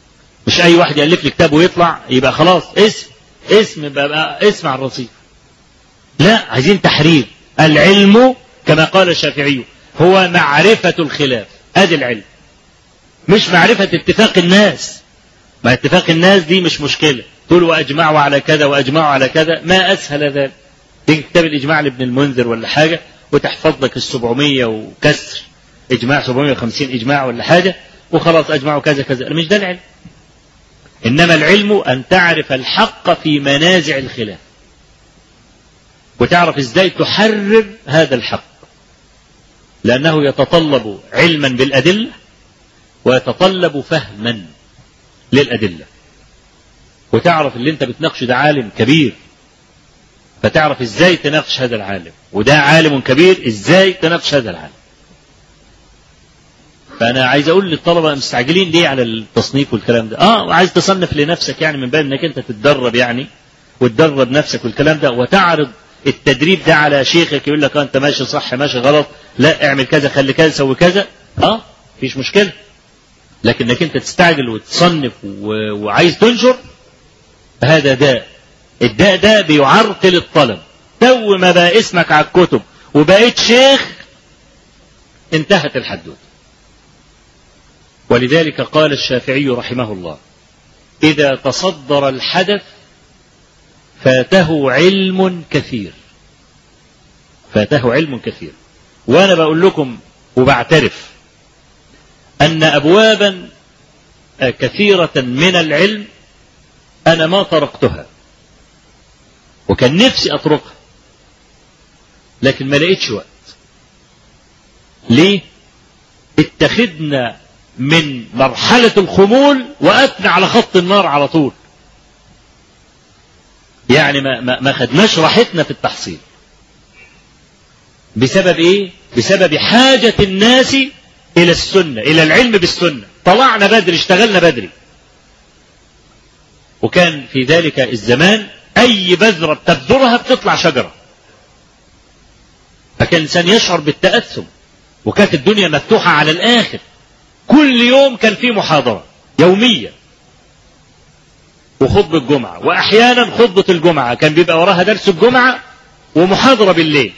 مش أي واحد يألف لي كتاب ويطلع يبقى خلاص اسم اسم يبقى بقى اسم على الرصيف لا عايزين تحرير العلم كما قال الشافعي هو معرفة الخلاف ادي العلم مش معرفة اتفاق الناس ما اتفاق الناس دي مش مشكلة تقول وأجمعوا على كذا وأجمعوا على كذا ما أسهل ذلك تيجي كتاب الإجماع لابن المنذر ولا حاجة وتحفظ لك السبعمية وكسر إجماع 750 إجماع ولا حاجة وخلاص أجمعوا كذا كذا مش ده العلم إنما العلم أن تعرف الحق في منازع الخلاف وتعرف إزاي تحرر هذا الحق لأنه يتطلب علما بالأدلة ويتطلب فهما للأدلة وتعرف اللي انت بتناقشه ده عالم كبير فتعرف ازاي تناقش هذا العالم وده عالم كبير ازاي تناقش هذا العالم فانا عايز اقول للطلبه مستعجلين ليه على التصنيف والكلام ده اه عايز تصنف لنفسك يعني من باب انك انت تتدرب يعني وتدرب نفسك والكلام ده وتعرض التدريب ده على شيخك يقول لك انت ماشي صح ماشي غلط لا اعمل كذا خلي كذا سوي كذا اه مفيش مشكله لكن انك انت تستعجل وتصنف وعايز تنشر هذا داء الداء ده بيعرقل الطلب تو ما بقى اسمك على الكتب وبقيت شيخ انتهت الحدوته ولذلك قال الشافعي رحمه الله إذا تصدر الحدث فاته علم كثير فاته علم كثير وأنا بقول لكم وبعترف أن أبوابا كثيرة من العلم أنا ما طرقتها وكان نفسي أطرقها لكن ما لقيتش وقت ليه اتخذنا من مرحلة الخمول وقفنا على خط النار على طول يعني ما, ما, ما خدناش راحتنا في التحصيل بسبب ايه بسبب حاجة الناس الى السنة الى العلم بالسنة طلعنا بدري اشتغلنا بدري وكان في ذلك الزمان اي بذرة بتبذرها بتطلع شجرة فكان الانسان يشعر بالتأثم وكانت الدنيا مفتوحة على الاخر كل يوم كان في محاضرة يومية وخطبة الجمعة وأحيانا خطبة الجمعة كان بيبقى وراها درس الجمعة ومحاضرة بالليل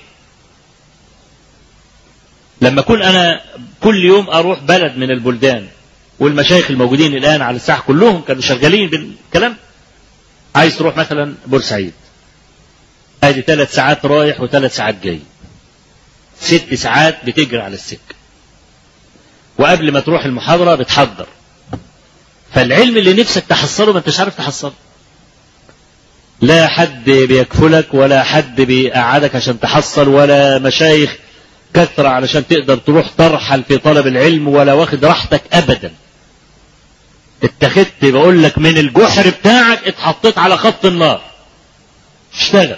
لما أكون أنا كل يوم أروح بلد من البلدان والمشايخ الموجودين الآن على الساحة كلهم كانوا شغالين بالكلام عايز تروح مثلا بورسعيد ادي ثلاث ساعات رايح وثلاث ساعات جاي ست ساعات بتجري على السكه وقبل ما تروح المحاضرة بتحضر فالعلم اللي نفسك تحصله ما انتش عارف تحصله لا حد بيكفلك ولا حد بيقعدك عشان تحصل ولا مشايخ كثرة علشان تقدر تروح ترحل في طلب العلم ولا واخد راحتك أبدا اتخذت بقول لك من الجحر بتاعك اتحطيت على خط النار اشتغل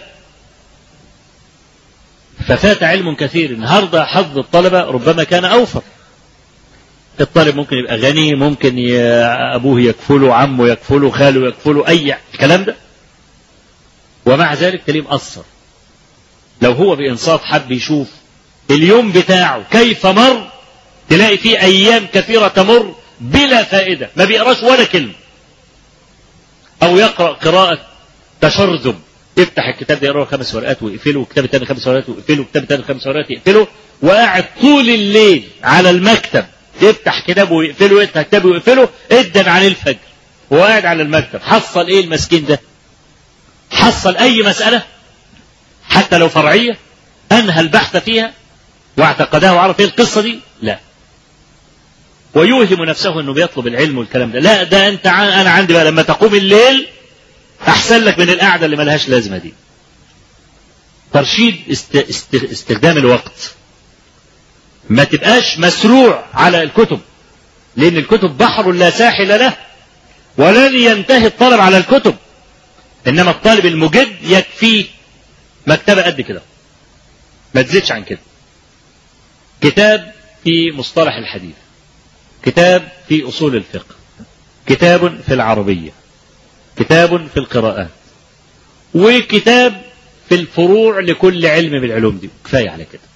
ففات علم كثير النهارده حظ الطلبة ربما كان أوفر الطالب ممكن يبقى غني ممكن أبوه يكفله عمه يكفله خاله يكفله أي الكلام ده ومع ذلك تلاقيه مقصر لو هو بإنصاف حب يشوف اليوم بتاعه كيف مر تلاقي فيه أيام كثيرة تمر بلا فائدة ما بيقراش ولا كلمة أو يقرأ قراءة تشرذم يفتح الكتاب ده يقرأ خمس ورقات ويقفله وكتاب التاني خمس ورقات ويقفله وكتاب التاني خمس ورقات يقفله وقاعد طول الليل على المكتب يفتح كتابه ويقفله يفتح كتابه ويقفله ادن عن الفجر وهو قاعد على المكتب حصل ايه المسكين ده حصل اي مسألة حتى لو فرعية انهى البحث فيها واعتقدها وعرف ايه القصة دي لا ويوهم نفسه انه بيطلب العلم والكلام ده لا ده انت انا عندي بقى لما تقوم الليل احسن لك من القعدة اللي ملهاش لازمة دي ترشيد است... است... استخدام الوقت ما تبقاش مسروع على الكتب لأن الكتب بحر لا ساحل له ولن ينتهي الطالب على الكتب إنما الطالب المجد يكفيه مكتبة قد كده ما تزيدش عن كده كتاب في مصطلح الحديث كتاب في أصول الفقه كتاب في العربية كتاب في القراءات وكتاب في الفروع لكل علم من العلوم دي كفاية على كده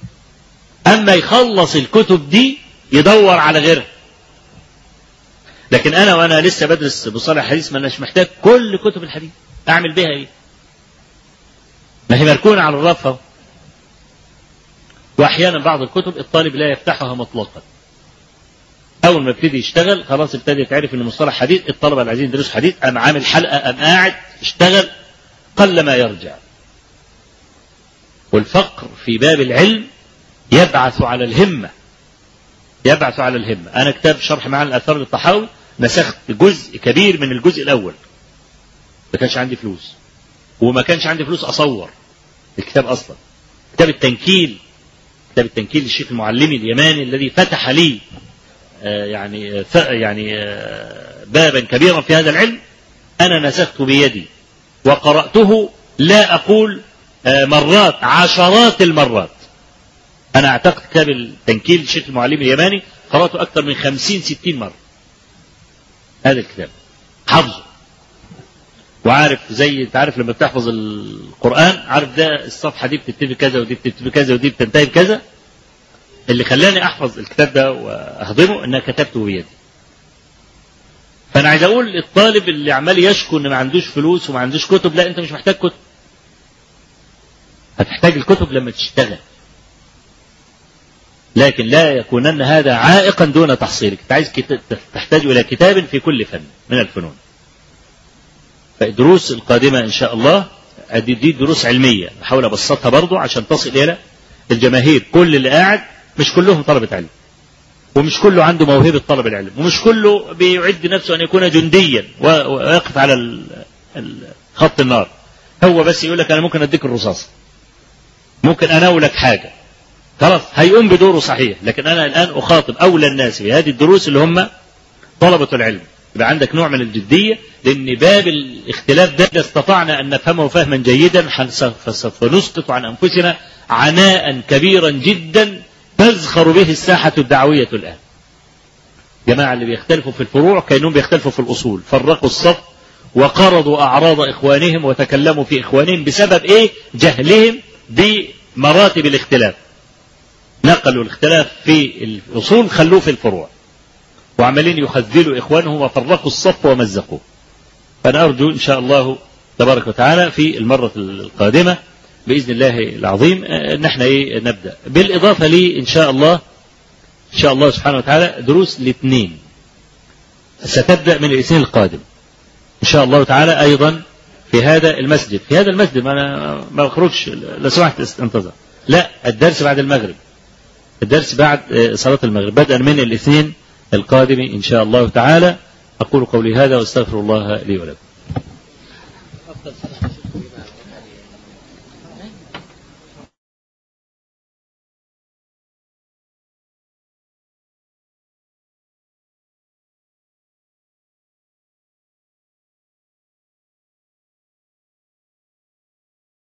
أما يخلص الكتب دي يدور على غيرها لكن أنا وأنا لسه بدرس مصطلح الحديث ما أناش محتاج كل كتب الحديث أعمل بها إيه؟ ما هي مركونة على الرف أهو. وأحيانا بعض الكتب الطالب لا يفتحها مطلقا أول ما ابتدي يشتغل خلاص ابتدي يتعرف إن مصطلح حديث الطلبة اللي عايزين يدرسوا حديث قام عامل حلقة قام قاعد اشتغل قل ما يرجع والفقر في باب العلم يبعث على الهمة يبعث على الهمة أنا كتاب شرح معاني الآثار للطحاوي نسخت جزء كبير من الجزء الأول ما كانش عندي فلوس وما كانش عندي فلوس أصور الكتاب أصلا كتاب التنكيل كتاب التنكيل للشيخ المعلمي اليماني الذي فتح لي آه يعني آه يعني آه بابا كبيرا في هذا العلم أنا نسخت بيدي وقرأته لا أقول مرات عشرات المرات أنا أعتقد كتاب التنكيل الشيخ المعلم اليماني قرأته أكثر من خمسين ستين مرة هذا الكتاب حفظه وعارف زي انت عارف لما بتحفظ القرآن عارف ده الصفحة دي بتبتدي كذا ودي بتبتدي كذا ودي بتنتهي بكذا اللي خلاني أحفظ الكتاب ده وأهضمه إن كتبته بيدي فأنا عايز أقول الطالب اللي عمال يشكو إن ما عندوش فلوس وما عندوش كتب لا أنت مش محتاج كتب هتحتاج الكتب لما تشتغل لكن لا يكونن هذا عائقا دون تحصيلك انت عايز تحتاج الى كتاب في كل فن من الفنون فالدروس القادمة ان شاء الله دي, دي دروس علمية بحاول ابسطها برضو عشان تصل الى الجماهير كل اللي قاعد مش كلهم طلبة علم ومش كله عنده موهبة طلب العلم ومش كله بيعد نفسه أن يكون جنديا ويقف على خط النار هو بس يقول لك أنا ممكن أديك الرصاص ممكن أناولك حاجة خلاص هيقوم بدوره صحيح لكن أنا الآن أخاطب أولى الناس في هذه الدروس اللي هم طلبة العلم يبقى عندك نوع من الجدية لأن باب الاختلاف ده استطعنا أن نفهمه فهما جيدا فسوف نسقط عن أنفسنا عناء كبيرا جدا تزخر به الساحة الدعوية الآن جماعة اللي بيختلفوا في الفروع كأنهم بيختلفوا في الأصول فرقوا الصف وقرضوا أعراض إخوانهم وتكلموا في إخوانهم بسبب إيه جهلهم بمراتب الاختلاف نقلوا الاختلاف في الأصول خلوه في الفروع وعمالين يخذلوا إخوانهم وفرقوا الصف ومزقوه فأنا أرجو إن شاء الله تبارك وتعالى في المرة القادمة بإذن الله العظيم أن احنا إيه نبدأ بالإضافة لي إن شاء الله إن شاء الله سبحانه وتعالى دروس الاثنين ستبدأ من الاثنين القادم إن شاء الله تعالى أيضا في هذا المسجد في هذا المسجد ما أنا ما أخرجش لو سمحت انتظر لا الدرس بعد المغرب الدرس بعد صلاة المغرب بدءا من الاثنين القادم إن شاء الله تعالى أقول قولي هذا واستغفر الله لي ولكم